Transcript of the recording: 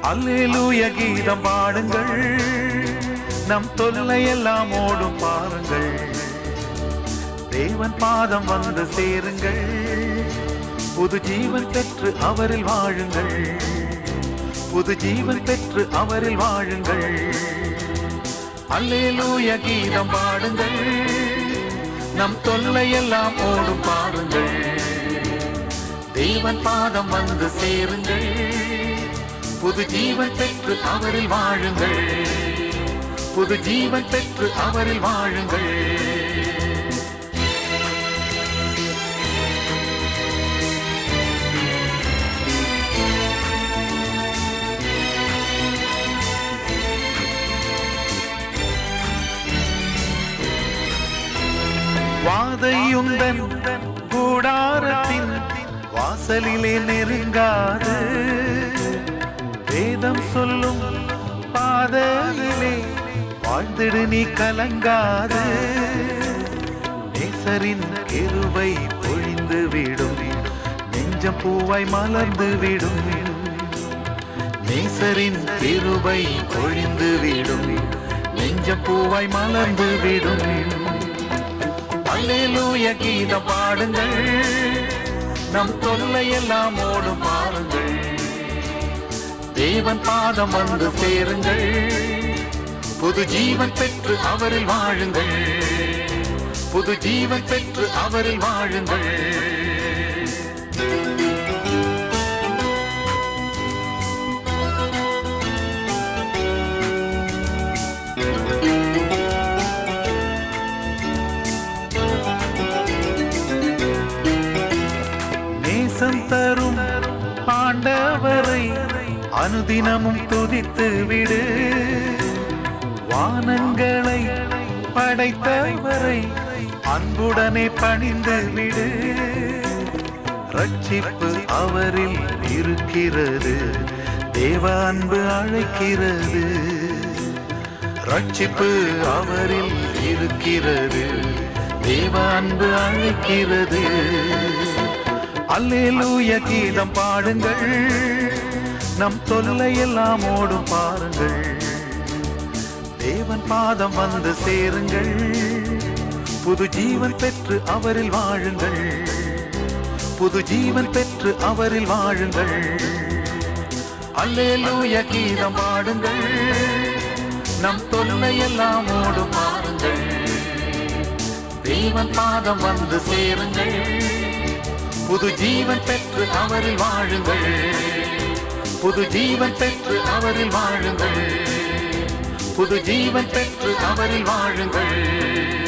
அல்லேலூய கீதம் பாடுங்கள் நம் தொல்லையெல்லாம் ஓடும் பாருங்கள் தேவன் பாதம் வந்து சேருங்கள் புது ஜீவன் பெற்று அவரில் வாழுங்கள் புது ஜீவன் பெற்று அவரில் வாழுங்கள் அல்லேலூய கீதம் பாடுங்கள் நம் தொல்லையெல்லாம் ஓடும் பாருங்கள் தேவன் பாதம் வந்து சேருங்கள் புது ஜீவன் பெற்று அவரில் வாழுங்கள் புது ஜீவன் பெற்று அவரில் வாழுங்கள் வாதையுந்தன் கூடாரத்தின் வாசலிலே நெருங்காது வேதம் சொல்லும் பாதையிலே வாழ்ந்திடு நீ கலங்காது நேசரின் கிருபை பொழிந்து விடும் நெஞ்சம் பூவாய் மலர்ந்து விடும் நேசரின் கிருபை பொழிந்து விடும் நெஞ்சம் பூவாய் மலர்ந்து விடும் அல்லேலூய கீதம் பாடுங்கள் நம் தொல்லையெல்லாம் ஓடும் பாருங்கள் தேவன் பாதம் வந்து சேருங்கள் புது ஜீவன் பெற்று அவரில் வாழுங்கள் புது ஜீவன் பெற்று அவரில் வாழுங்கள் நேசம் தரும் ஆண்டவரை அனுதினமும் துதித்து விடு வானங்களை படைத்தவரை அன்புடனே பணிந்து விடு ரட்சிப்பு அவரில் இருக்கிறது தேவ அன்பு அழைக்கிறது ரட்சிப்பு அவரில் இருக்கிறது தேவ அன்பு அழைக்கிறது அல்லேலூய கீதம் பாடுங்கள் நம் தொல்லையெல்லாம் ஓடும் பாருங்கள் தேவன் பாதம் வந்து சேருங்கள் புது ஜீவன் பெற்று அவரில் வாழுங்கள் புது ஜீவன் பெற்று அவரில் வாழுங்கள் அல்லேலூய கீதம் பாடுங்கள் நம் தொல்லையெல்லாம் ஓடும் பாருங்கள் தேவன் பாதம் வந்து சேருங்கள் புது ஜீவன் பெற்று அவரில் வாழுங்கள் புது ஜீவன் பெற்று அவரில் வாழுங்கள் புது ஜீவன் பெற்று அவரில் வாழுங்கள்